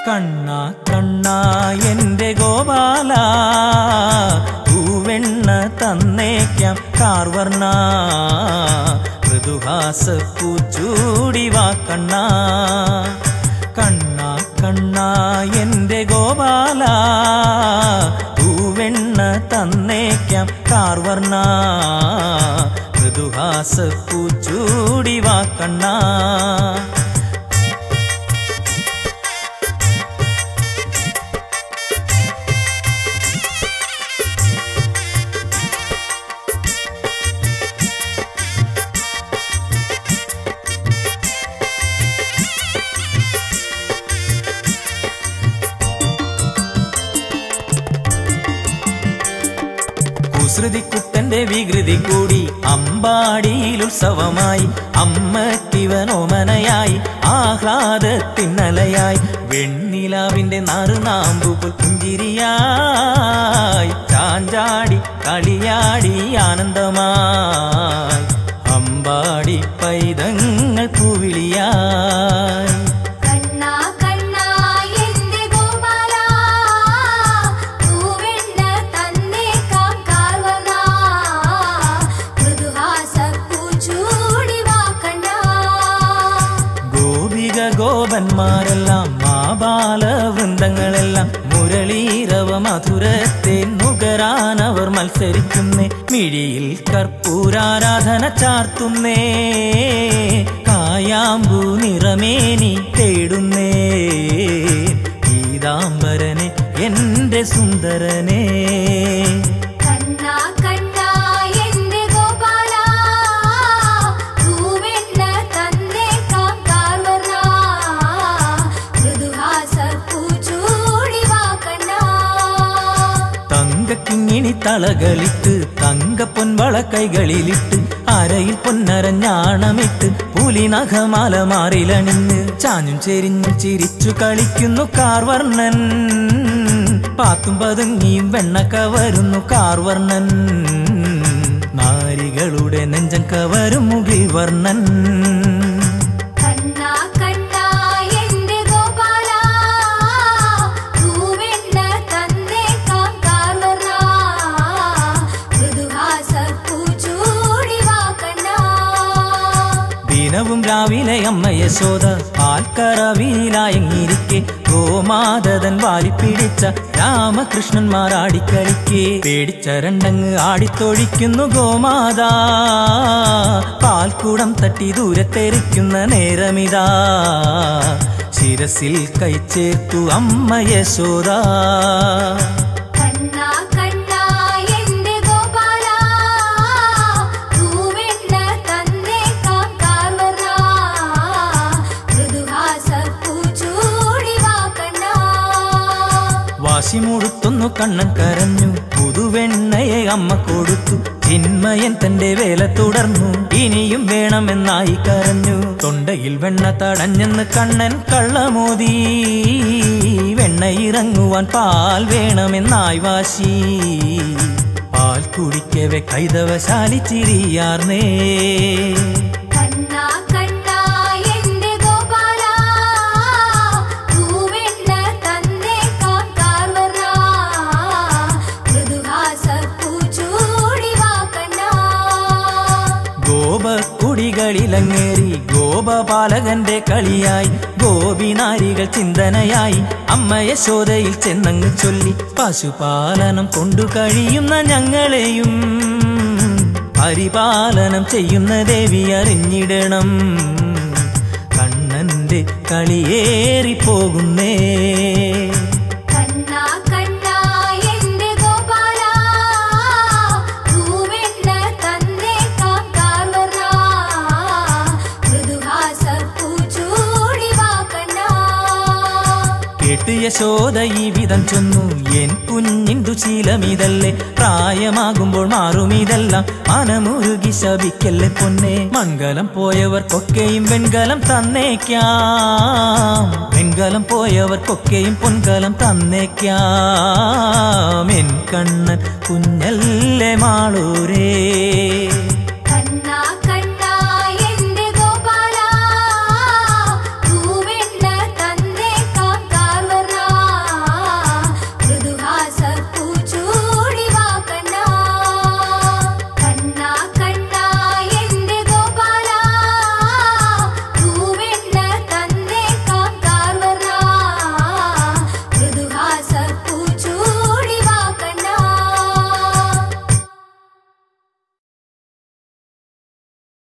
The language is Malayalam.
കണ്ണ കണ്ണ എന്റെ ഗോപാല പൂവെണ്ണ തന്നേക്കാം കാർവർണ മൃദുഹാസ പൂച്ചൂടി വാ കണ്ണ കണ്ണ കണ്ണ എന്റെ ഗോപാല പൂവെണ്ണ തന്നേക്കാം കാർവർണ മൃദുഹാസ പൂച്ചൂടി വാ കണ്ണ കുസൃതിക്കുട്ടന്റെ വികൃതി കൂടി അമ്പാടിയിൽ ഉത്സവമായി അമ്മക്കിവനോമനയായി ആഹ്ലാദത്തിന്നലയായി വെണ്ണിലാവിന്റെ നറുനാമ്പുകൾ പുഞ്ചിരിയായി ചാഞ്ചാടി കളിയാടി ആനന്ദമായി അമ്പാടി പൈതങ്ങൾ പൂവിളിയായി കണ്ണാ കണ്ണാ എന്റെ ഗോപാല പൂവെണ്ണ തന്നേക്കാം കാർവന മൃദുഹാസ പൂച്ചൂടി വാ കണ്ണാ ഗോപിക ഗോപന്മാരെല്ലാം മാബാല വൃന്ദങ്ങളെല്ലാം മുരളീരവ മധുരത്തെ നുകരാനവർ മത്സരിക്കുന്നേ മിഴിയിൽ കർപ്പൂരാരാധന ചാർത്തുന്നേ കായാമ്പൂ നിറമേനി തേടുന്നേ പീതാംബരനെ എന്റെ സുന്ദരനേ കണ്ണാ കണ്ണാ എന്റെ ഗോപാല പൂവെണ്ണ തന്നേക്കാം കാർവന മൃദുഹാസ പൂച്ചൂടി വാ കണ്ണാ തങ്കക്കിങ്ങിണി തളകളിട്ട് തങ്ക പൊൻവള കൈകളിലിട്ട് അരയിൽ പൊന്നരഞ്ഞാണമിട്ട് പുലിനഖമാല മാറിലണിഞ്ഞ് ചാഞ്ഞും ചെരിഞ്ഞും ചിരിച്ചു കളിക്കുന്നു കാർവർണ്ണൻ പാത്തും പതുങ്ങിയും വെണ്ണ കവരുന്നു കാർവർണ്ണൻ നാരികളുടെ നെഞ്ചം കവരും മുകിൽ വർണ്ണൻ കണ്ണാ കണ്ണാ എന്റെ ഗോപാല പൂവെണ്ണ തന്നേക്കാം കാർവന മൃദുഹാസ പൂച്ചൂടി വാ കണ്ണാ ദിനവും രാവിലെ അമ്മ യശോദ പാൽക്കറവിയിലായങ്ങിരിക്കെ ഗോമാതൻ വാലിപ്പിടിച്ച രാമകൃഷ്ണന്മാർ ആടിക്കളിക്കെ പേടിച്ച രണ്ടങ്ങ് ആടിത്തൊഴിക്കുന്നു ഗോമാതാ പാൽക്കുടം തട്ടി ദൂരത്തെറിക്കുന്ന നേരമിതാ ശിരസിൽ കൈച്ചേർത്തു അമ്മ യശോദ കണ്ണാ കണ്ണാ എന്റെ ഗോപാല പൂവെണ്ണ തന്നേക്കാം കാർവന മൃദുഹാസ പൂച്ചൂടി വാ കണ്ണാ വാശിമുടുത്തൊന്നു കണ്ണൻ കരഞ്ഞു പുതുവെണ്ണയെ അമ്മ കൊടുത്തു ചിന്മയൻ തന്റെ വേല തുടർന്നു ഇനിയും വേണമെന്നായി കരഞ്ഞു തൊണ്ടയിൽ വെണ്ണ തടഞ്ഞെന്ന് കണ്ണൻ കള്ളമോദി വെണ്ണ ഇറങ്ങുവാൻ പാൽ വേണമെന്നായി വാശി പാൽ കുടിക്കവെ കൈതവശാലി ചിരിയാർന്നേ കണ്ണാ കണ്ണാ എന്റെ ഗോപാല പൂവെണ്ണ തന്നേക്കാം കാർവന മൃദുഹാസ പൂച്ചൂടി വാ കണ്ണാ ഗോപക്കുടികളിലങ്ങേറി ഗോപപാലകന്റെ കളിയായി ഗോപിനാരികൾ ചിന്തനയായി അമ്മ യശോദയിൽ ചെന്നങ്ങ് ചൊല്ലി പശുപാലനം കൊണ്ടു കഴിയുന്ന ഞങ്ങളെയും പരിപാലനം ചെയ്യുന്ന ദേവി അറിഞ്ഞിടണം കണ്ണന്റെ കളിയേറി പോകുന്നേ കണ്ണാ കണ്ണാ എന്റെ ഗോപാല പൂവെണ്ണ തന്നേക്കാം കാർവന മൃദുഹാസ പൂച്ചൂടി വാ കണ്ണാ കേട്ട് യശോദ ഈ വിധം ചൊന്നു എൻ കുഞ്ഞിന്തു ശീലമിതല്ലേ പ്രായമാകുമ്പോൾ മാറുമിതെല്ലാം മനമുരുകി ശപിക്കല്ലേ പൊന്നെ മംഗലം പോയവർക്കൊക്കെയും വെൺകലം തന്നേക്കാം വെൺകലം പോയവർക്കൊക്കെയും പൊൻകലം തന്നേക്കാം എൻ കണ്ണൻ കുഞ്ഞല്ലേ മാളൂരേ